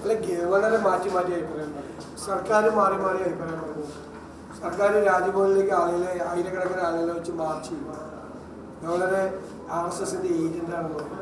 അല്ല ഗവർണറെ മാറ്റി മാറ്റി അഭിപ്രായം പറയും സർക്കാർ മാറി മാറി അഭിപ്രായം പറഞ്ഞു സർക്കാർ രാജ്ഭവനിലേക്ക് ആളുകളെ ആയിരക്കണക്കിന് ആളുകളെ വെച്ച് മാർച്ച് ചെയ്യും ഗവർണറെ ആർ എസ് എസിന്റെ ഏജന്റാണെന്ന് പറഞ്ഞു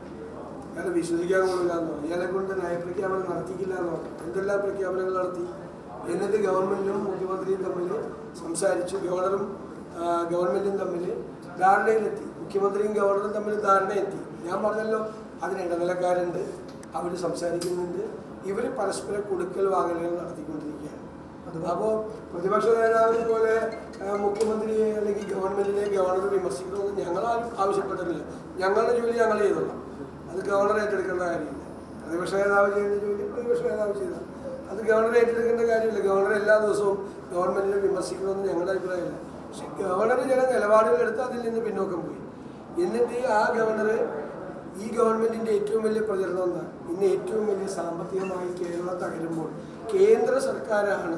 ഇയാളെ വിശ്വസിക്കാൻ കൊള്ളില്ല എന്ന് പറഞ്ഞു ഇയാളെ കൊണ്ട് നയപ്രഖ്യാപനം നടത്തിക്കില്ല എന്ന് പറഞ്ഞു എന്തെല്ലാം പ്രഖ്യാപനങ്ങൾ നടത്തി എന്നിട്ട് ഗവൺമെന്റും മുഖ്യമന്ത്രിയും തമ്മിൽ സംസാരിച്ചു ഗവർണറും ആ, ഗവൺമെന്റും തമ്മിൽ ധാരണയിലെത്തി മുഖ്യമന്ത്രിയും ഗവർണറും തമ്മിൽ ധാരണയെത്തി ഞാൻ പറഞ്ഞല്ലോ അതിന് ഇടനിലക്കാരുണ്ട് അവർ സംസാരിക്കുന്നുണ്ട് ഇവർ പരസ്പരം കൊടുക്കൽ വാങ്ങലുകൾ നടത്തിക്കൊണ്ടിരിക്കുകയാണ് അപ്പോൾ പ്രതിപക്ഷ നേതാവിനെ പോലെ ആ, മുഖ്യമന്ത്രിയെ അല്ലെങ്കിൽ ഗവൺമെന്റിനെ ഗവർണർ വിമർശിക്കണമെന്ന് ഞങ്ങൾ ആരും ആവശ്യപ്പെട്ടിട്ടില്ല ഞങ്ങളുടെ ജോലി ഞങ്ങൾ ചെയ്തോളാം അത് ഗവർണർ ഏറ്റെടുക്കേണ്ട കാര്യമില്ല പ്രതിപക്ഷ നേതാവ് ചെയ്യുന്ന ജോലി പ്രതിപക്ഷ നേതാവ് ചെയ്താൽ അത് ഗവർണർ ഏറ്റെടുക്കേണ്ട കാര്യമില്ല ഗവർണർ എല്ലാ ദിവസവും ഗവൺമെന്റിനെ വിമർശിക്കണമെന്ന് ഞങ്ങളുടെ അഭിപ്രായമില്ല പക്ഷെ ഗവർണർ ചില നിലപാടുകൾ എടുത്ത് അതിൽ നിന്ന് പിന്നോക്കം പോയി എന്നിട്ട് ആ ഗവർണർ ഈ ഗവൺമെന്റിന്റെ ഏറ്റവും വലിയ പ്രചരണം എന്താ ഇന്ന് ഏറ്റവും വലിയ സാമ്പത്തികമായി കേരളം തകരുമ്പോൾ കേന്ദ്ര സർക്കാരാണ്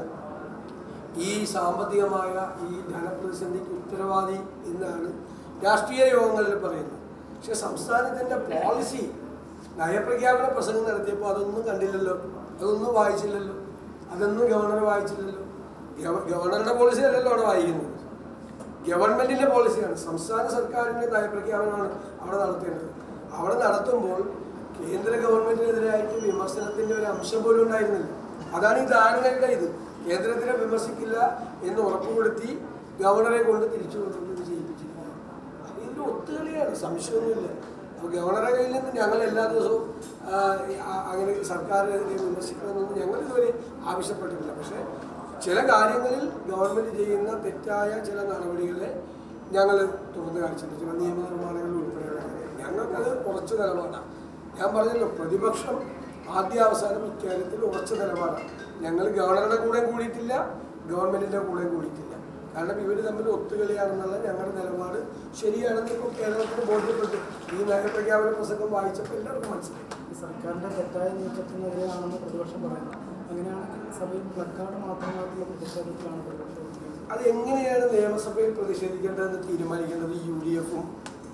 ഈ സാമ്പത്തികമായ ഈ ധനപ്രതിസന്ധിക്ക് ഉത്തരവാദി എന്നാണ് രാഷ്ട്രീയ യോഗങ്ങളിൽ പറയുന്നത് പക്ഷെ സംസ്ഥാനത്തിൻ്റെ പോളിസി നയപ്രഖ്യാപന പ്രസംഗം നടത്തിയപ്പോൾ അതൊന്നും കണ്ടില്ലല്ലോ അതൊന്നും വായിച്ചില്ലല്ലോ അതൊന്നും ഗവർണർ വായിച്ചില്ലല്ലോ ഗവ- ഗവർണറുടെ പോളിസി അല്ലല്ലോ അവിടെ വായിക്കുന്നത് ഗവൺമെന്റിന്റെ പോളിസിയാണ് സംസ്ഥാന സർക്കാരിന്റെ നയപ്രഖ്യാപനമാണ് അവിടെ നടത്തേണ്ടത് അവിടെ നടത്തുമ്പോൾ കേന്ദ്ര ഗവൺമെന്റിനെതിരായിട്ട് വിമർശനത്തിന്റെ ഒരു അംശം പോലും ഉണ്ടായിരുന്നില്ല അതാണ് ഈ ധാരണയുടെ ഇത് കേന്ദ്രത്തിനെ വിമർശിക്കില്ല എന്ന് ഉറപ്പുവരുത്തി ഗവർണറെ കൊണ്ട് തിരിച്ചു കൊണ്ടുവന്ന് ഇത് ചെയ്യിപ്പിച്ചിരിക്കുകയാണ് അപ്പോൾ ഇതൊരു ഒത്തുകളിയാണ് സംശയമൊന്നുമില്ല അപ്പോൾ ഗവർണറെ കയ്യിൽ നിന്ന് ഞങ്ങൾ എല്ലാ ദിവസവും ആ, ആ- അങ്ങനെ സർക്കാരിനെതിരെ വിമർശിക്കണമെന്നൊന്നും ഞങ്ങൾ ഇതുവരെ ആവശ്യപ്പെട്ടിട്ടില്ല പക്ഷേ ചില കാര്യങ്ങളിൽ ഗവൺമെൻറ് ചെയ്യുന്ന തെറ്റായ ചില നടപടികളെ ഞങ്ങൾ തുറന്നു കാണിച്ചിട്ടുണ്ട് ചില നിയമനിർമ്മാണങ്ങൾ ഉൾപ്പെടെയുള്ള കാര്യങ്ങൾ ഞങ്ങൾക്കത് ഉറച്ച നിലപാടാണ് ഞാൻ പറഞ്ഞല്ലോ പ്രതിപക്ഷം ആദ്യാവസാനം ഇക്കാര്യത്തിൽ ഉറച്ച നിലപാടാണ് ഞങ്ങൾ ഗവർണറുടെ കൂടെ കൂടിയിട്ടില്ല ഗവൺമെൻറ്റിൻ്റെ കൂടെ കൂടിയിട്ടില്ല കാരണം ഇവർ തമ്മിൽ ഒത്തുകളിയാണെന്നുള്ള ഞങ്ങളുടെ നിലപാട് ശരിയാണെന്ന് ഇപ്പോൾ കേരളത്തിന് ബോധ്യപ്പെട്ടു ഈ നയപ്രഖ്യാപന പ്രസംഗം വായിച്ചപ്പോൾ എല്ലാവർക്കും മനസ്സിലായി ഈ സർക്കാരിന്റെ തെറ്റായ നീക്കത്തിനെതിരെയാണെന്ന് പ്രതിപക്ഷം പറയുന്നു അങ്ങനെയാണെങ്കിൽ സഭയിൽ പ്ലക്കാർഡ് മാത്രമായിട്ടുള്ള പ്രതിഷേധത്തിലാണ് പ്രതിപക്ഷം ഉന്നയിക്കുന്നത്. അത് എങ്ങനെയാണ് നിയമസഭയിൽ പ്രതിഷേധിക്കേണ്ടതെന്ന് തീരുമാനിക്കേണ്ടത് യു ഡി എഫും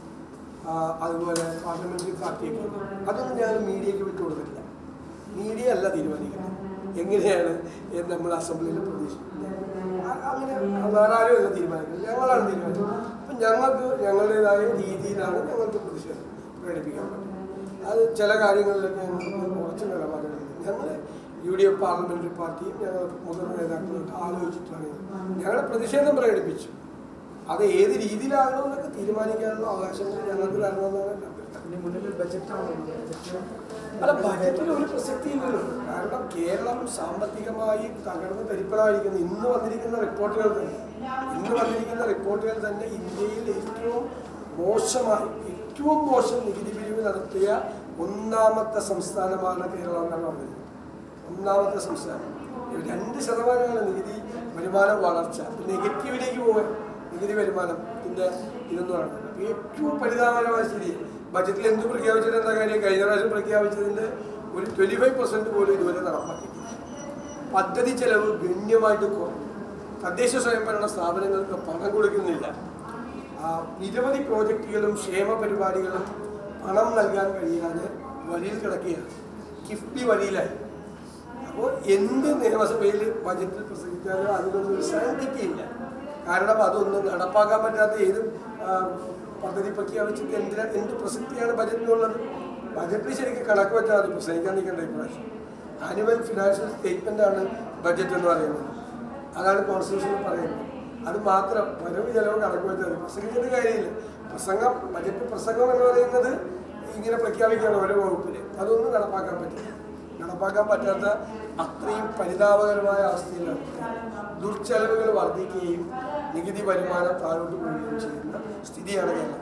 അതുപോലെ പാർലമെന്ററി പാർട്ടിയൊക്കെ അതൊന്നും ഞാൻ മീഡിയയ്ക്ക് വിട്ടു കൊടുത്തിട്ടില്ല മീഡിയ അല്ല തീരുമാനിക്കുന്നത് എങ്ങനെയാണ് എന്ന് നമ്മൾ അസംബ്ലിയിൽ പ്രതീക്ഷിക്കുന്നത് അ- അങ്ങനെ വേറെ ആരും അല്ല തീരുമാനിക്കുന്നത് ഞങ്ങളാണ് തീരുമാനിക്കുന്നത് അപ്പം ഞങ്ങൾക്ക് ഞങ്ങളുടേതായ രീതിയിലാണ് ഞങ്ങൾക്ക് പ്രതിഷേധം പ്രകടിപ്പിക്കാൻ പറ്റുന്നത് അത് ചില കാര്യങ്ങളിലൊക്കെ ഞങ്ങൾക്ക് കുറച്ച് നിലപാടുകളുണ്ട് ഞങ്ങൾ യു ഡി എഫ് പാർലമെന്ററി പാർട്ടിയും ഞങ്ങൾ മുതിർന്ന നേതാക്കളൊക്കെ ആലോചിച്ചിട്ടാണ് ഞങ്ങൾ പ്രതിഷേധം പ്രകടിപ്പിച്ചു അത് ഏത് രീതിയിലാകണമെന്നൊക്കെ തീരുമാനിക്കാനുള്ള അവകാശങ്ങൾ ഞങ്ങൾക്ക് തരണമെന്നാണ് എൻ്റെ അഭ്യർത്ഥന ഇനി മുന്നിൽ ഒരു ബജറ്റാണോ ബജറ്റ് അല്ല ബജറ്റിൽ ഒരു പ്രസക്തിയില്ലല്ലോ കാരണം കേരളം സാമ്പത്തികമായി തകർന്ന് തരിപ്പണമായിരിക്കുന്നു ഇന്ന് വന്നിരിക്കുന്ന റിപ്പോർട്ടുകൾ തന്നെ ഇന്ന് വന്നിരിക്കുന്ന റിപ്പോർട്ടുകൾ തന്നെ ഇന്ത്യയിൽ ഏറ്റവും മോശമായി ഏറ്റവും മോശം നികുതി പിരിവ് നടത്തിയ ഒന്നാമത്തെ സംസ്ഥാനമാണ് കേരളം എന്നാണ് പറഞ്ഞത് ഒന്നാമത്തെ സംസ്ഥാനം രണ്ട് ശതമാനമാണ് നികുതി വരുമാന വളർച്ച നെഗറ്റീവിലേക്ക് പോകാൻ നികുതി വരുമാനത്തിൻ്റെ ഇതെന്ന് പറയുന്നത് അപ്പോൾ ഏറ്റവും പരിതാപകരമായ സ്ഥിതി ബജറ്റിൽ എന്ത് പ്രഖ്യാപിച്ചിട്ട് എന്താ കാര്യം കഴിഞ്ഞ പ്രാവശ്യം പ്രഖ്യാപിച്ചതിൻ്റെ ഒരു ട്വൻറ്റി ഫൈവ് പെർസെൻറ്റ് പോലും ഇതുവരെ നടപ്പാക്കിയിട്ടില്ല പദ്ധതി ചെലവ് ഗണ്യമായിട്ട് കുറഞ്ഞു തദ്ദേശ സ്വയംഭരണ സ്ഥാപനങ്ങൾക്ക് പണം കൊടുക്കുന്നില്ല ആ, നിരവധി പ്രോജക്റ്റുകളും ക്ഷേമ പരിപാടികളും പണം നൽകാൻ കഴിയാതെ വഴിയിൽ കിടക്കുകയാണ് കിഫ്ബി വഴിയിലായി അപ്പോൾ എന്ത് നിയമസഭയിൽ ബജറ്റിൽ പ്രസംഗിച്ചാലും അതിനൊന്നും ഒരു സാൻഡിറ്റി ഇല്ല കാരണം അതൊന്നും നടപ്പാക്കാൻ പറ്റാത്ത ഏത് ആ, പദ്ധതി പ്രഖ്യാപിച്ചിട്ട് എന്തിനാ എന്ത് പ്രസക്തിയാണ് ബജറ്റിനുള്ളത് ബജറ്റിൽ ശരിക്കും കണക്ക് വെച്ചാൽ മതി പ്രസംഗിക്കാൻ നിൽക്കേണ്ട ഇപ്രാവശ്യം ആനുവൽ ഫിനാൻഷ്യൽ സ്റ്റേറ്റ്മെൻ്റ് ആണ് ബജറ്റ് എന്ന് പറയുന്നത് അതാണ് കോൺസ്റ്റിറ്റ്യൂഷനിൽ പറയുന്നത് അത് മാത്രം വരവ് ചെലവ് കണക്ക് വെച്ചാൽ മതി പ്രസംഗിച്ചിട്ട് കാര്യമില്ല പ്രസംഗം ബജറ്റ് പ്രസംഗം എന്ന് പറയുന്നത് ഇങ്ങനെ പ്രഖ്യാപിക്കുകയാണ് ഓരോ വകുപ്പില് അതൊന്നും നടപ്പാക്കാൻ പറ്റില്ല നടപ്പാക്കാൻ പറ്റാത്ത അത്രയും പരിതാപകരമായ അവസ്ഥയിലാണ് ദുർച്ചെലവുകൾ വർദ്ധിക്കുകയും നികുതി വരുമാനം താഴോട്ട് പോവുകയും ചെയ്യുന്ന സ്ഥിതിയാണ് കേരളം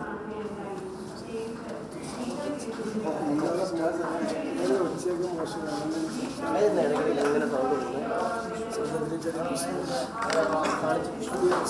ഉച്ചയ്ക്ക് മോശമാണ് ഇടയ്ക്കിടയ്ക്ക് ഇങ്ങനെ സൗണ്ട് കൊടുക്കുന്നു ചെറിയ പ്രശ്നം